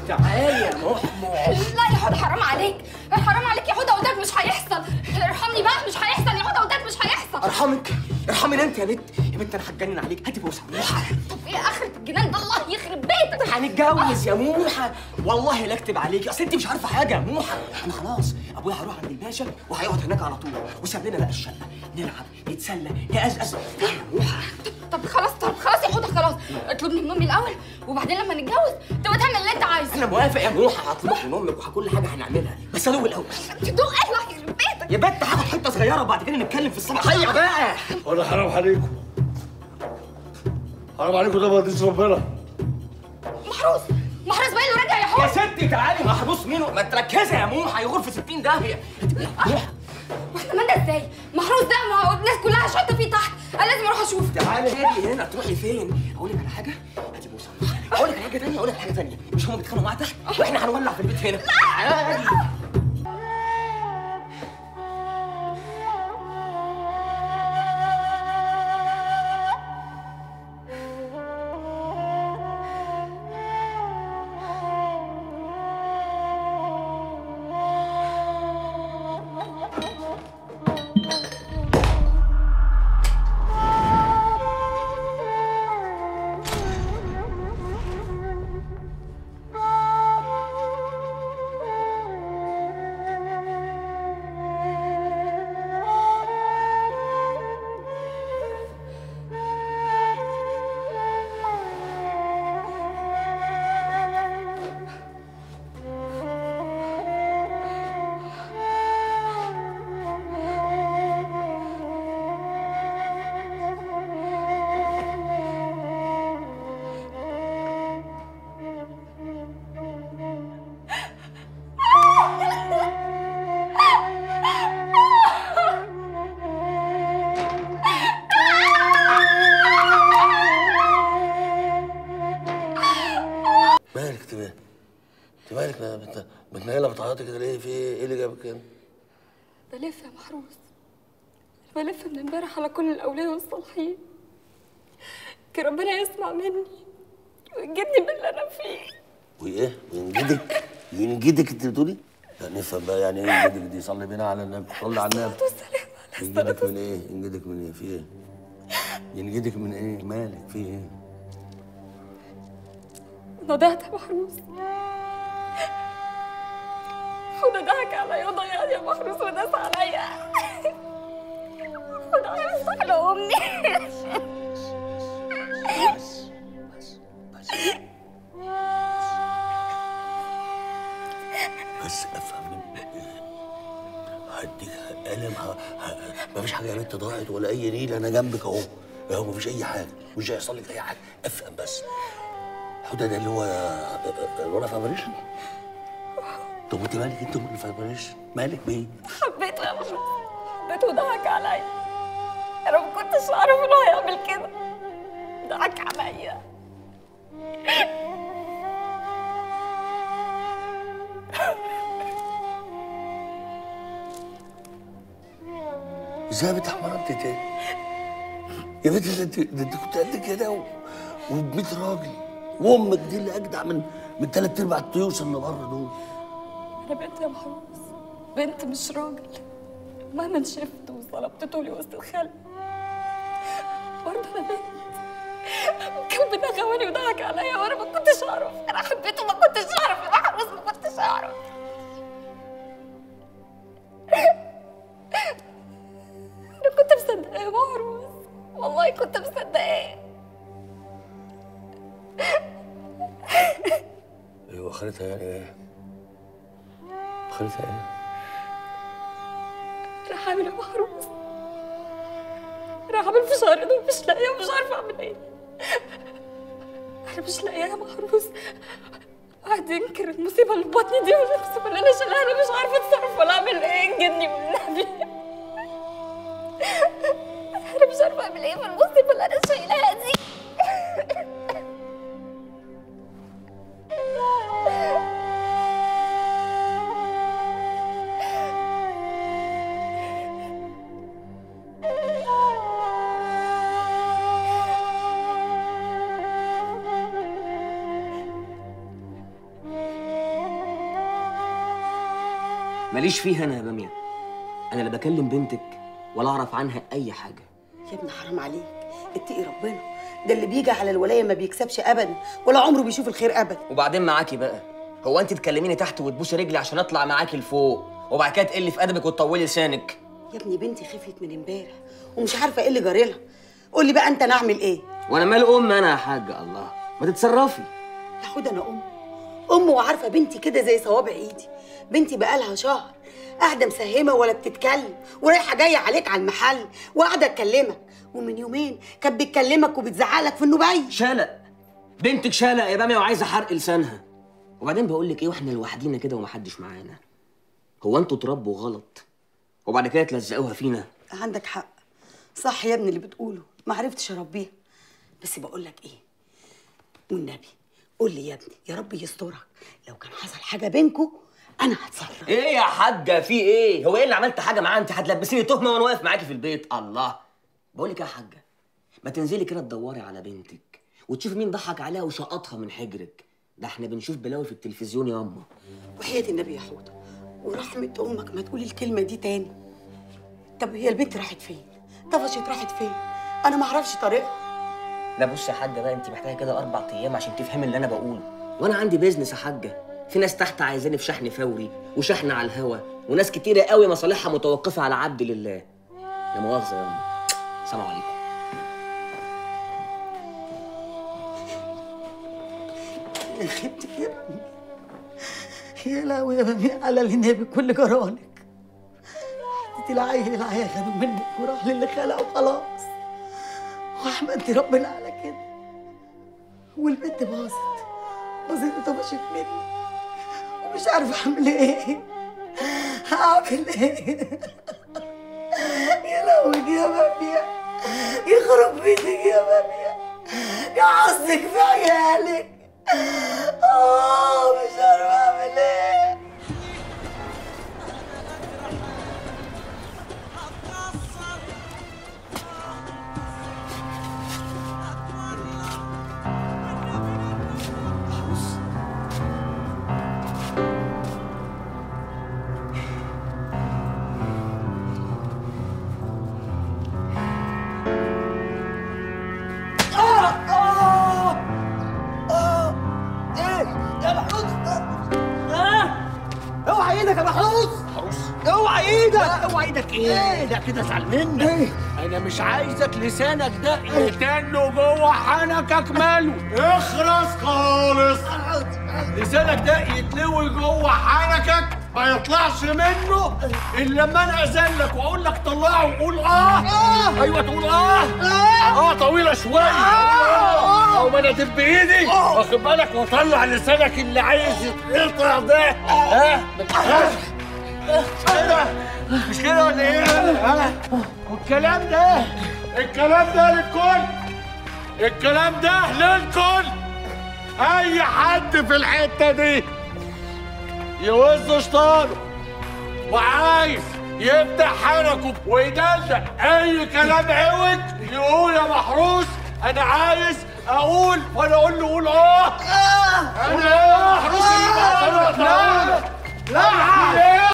تعالي يا محمود لا يا حوده حرام عليك حرام عليك يا حوده قدامك مش هيحصل ارحمني بقى مش هيحصل يا حوده قدامك مش هيحصل ارحمك ارحمي انت يا بنت يا بنت انا هتجنن عليك هاتي بوسه موحه طب ايه اخرة الجنان ده الله يخرب بيتك هنتجوز يا موحه والله لا اكتب عليكي اصل انت مش عارفه حاجه يا موحه انا خلاص ابويا هيروح عند الباشا وهيقعد هناك على طول وساب لنا بقى الشقه نلعب نتسلى نقزقز يا موحه طب خلاص طب خلاص يا حوده خلاص اطلبني من امي الاول وبعدين لما نتجوز تبقى تعمل اللي انت عايزه انا موافق يا موحه هطلبك من امك وكل حاجه هنعملها بس ادوق الاول تدوق ايه الله يخرب بيتك يا بنت هاخد حته صغيره وبعد كده نتكلم في الصباحيه بقى ولا حرام عليكم حرام عليكم ده بقديس ربنا محروس محروس باين له راجع يا يا حوده ستي تعالي محبوس مين ما تركزي يا موحه يغور في 60 داهيه موحه واحنا مالنا ازاي محروس ده ما هو الناس كلها شاطه فيه تحت انا لازم اروح اشوف تعالي هادي هنا تروحي فين؟ اقول لك على حاجه؟ هاتي بوسه اقول لك على حاجه ثانيه اقول لك على حاجه ثانيه مش هم بيتخانقوا معاها تحت واحنا هنولع في البيت هنا تعالي مالك انت مالك انت مالك يا بنت بتنيله بتعيطي كده ليه في ايه ايه اللي جابك هنا بلف يا محروس بلف من امبارح على كل الاولياء والصالحين كان ربنا يسمع مني ويجدني باللي انا فيه وايه وينجدك ينجدك انت بتقولي لا نفهم بقى يعني ايه ينجدك دي صلي بينا على النبي صلي على النبي والسلام على ينجدك من ايه ينجدك من ايه في ايه ينجدك من ايه مالك في ايه نضعت يا محروس وده ضحك عليا وضيعني يا محروس وداس عليا وده هيوصل لأمي بس افهم منك ايه هديك قلم ه... ه... مفيش حاجه يا بنت ضاعت ولا اي نيل انا جنبك اهو اهو مفيش اي حاجه مش هيحصل لك اي حاجه افهم بس حوده ده اللي هو الولا فابريشن طب وانت مالك انت من الفابريشن مالك بيه حبيته يا محروس حبيته وضحك عليا انا ما كنتش اعرف انه هيعمل كده ضحك عليا ازاي بتحمرت تاني يا بنت ده انت ده انت كنت قد كده و... وب 100 راجل وامك دي اللي اجدع من من ثلاث ارباع الطيوس اللي بره دول انا بنت يا محروس بنت مش راجل مهما شفت وصلبت طولي وسط الخلق برضه انا بنت كان بينغمني وضحك عليا وانا ما كنتش اعرف انا حبيته ما كنتش اعرف يا محروس ما كنتش اعرف انا كنت مصدقاه يا محروس والله كنت مصدقاه ايوه اخرتها يعني ايه؟ اخرتها ايه؟ انا حامل يا محروس انا حامل في شهر ده ومش لاقيه ومش عارفه اعمل ايه انا مش لاقيه يا محروس قاعد ينكر المصيبه اللي في بطني دي ولا المصيبه اللي انا شايلها انا مش عارفه اتصرف ولا اعمل ايه انجدني والنبي انا مش عارفه اعمل ايه في المصيبه اللي انا شايلها دي ماليش فيها انا يا باميه انا لا بكلم بنتك ولا اعرف عنها اي حاجه يا ابني حرام عليك اتقي ربنا ده اللي بيجي على الولايه ما بيكسبش ابدا ولا عمره بيشوف الخير ابدا وبعدين معاكي بقى هو انت تكلميني تحت وتبوسي رجلي عشان اطلع معاكي لفوق وبعد كده تقلي في ادبك وتطولي لسانك يا ابني بنتي خفيت من امبارح ومش عارفه ايه اللي جاري لها قول لي بقى انت انا اعمل ايه وانا مال ام انا يا حاجه الله ما تتصرفي يا حود انا ام ام وعارفه بنتي كده زي صوابع ايدي بنتي بقالها شهر قاعده مسهمه ولا بتتكلم ورايحه جايه عليك على المحل وقاعده تكلمك ومن يومين كانت بتكلمك وبتزعلك في النبي شالق بنتك شالق يا باميه وعايزه حرق لسانها وبعدين بقول لك ايه واحنا لوحدينا كده ومحدش معانا هو انتوا تربوا غلط وبعد كده تلزقوها فينا عندك حق صح يا ابني اللي بتقوله ما عرفتش اربيها بس بقول لك ايه والنبي قول لي يا ابني يا رب يسترك لو كان حصل حاجه بينكم انا هتصرف ايه يا حاجه في ايه هو ايه اللي عملت حاجه معاه انت هتلبسيني تهمه وانا واقف معاكي في البيت الله بقول لك يا حاجه ما تنزلي كده تدوري على بنتك وتشوفي مين ضحك عليها وشقطها من حجرك ده احنا بنشوف بلاوي في التلفزيون يا اما وحياة النبي يا حوده ورحمة أمك ما تقولي الكلمة دي تاني طب هي البنت راحت فين؟ طفشت راحت فين؟ أنا ما أعرفش طريقها لا بصي يا حاجه بقى انت محتاجه كده اربع ايام عشان تفهمي اللي انا بقوله وانا عندي بيزنس يا حاجه في ناس تحت عايزاني في شحن فوري وشحن على الهوا وناس كتيره قوي مصالحها متوقفه على عبد لله لا مؤاخذه يا أمي. السلام عليكم يا خبتك يا ابني يا لهوي يا بني على النبي كل جرانك انت العيل العيا خدوا منك وراح للي خلقه وخلاص واحمدتي ربنا على كده والبنت باظت باظت وطفشت مني ومش عارفه اعمل ايه هعمل ايه يا لهوي يا بابيا يخرب بيتك يا بابيا يا حظك في عيالك اه مش عارفه اعمل ايه يا محروس اوعى ايدك يا محروس اوعى ايدك اوعى ايدك ايه ده كده زعل منك انا مش عايزك لسانك ده يتنه جوه حنكك ماله اخرس خالص لسانك ده يتلوي جوه حنكك ما يطلعش منه الا لما انا اذلك واقول لك طلعه وقول اه, آه. ايوه تقول اه اه, آه طويله شويه آه. او ما انا ادب بايدي واخد بالك واطلع لسانك اللي عايز يتقطع ده ها كده مش كده ولا ايه؟ ها؟ والكلام ده الكلام ده للكل الكلام ده للكل اي حد في الحته دي يوز شطانه وعايز يفتح حنكه ويدلع اي كلام عوج يقول يا محروس انا عايز اقول وانا اقول له قول اه انا يا محروس اللي بقى- لا لا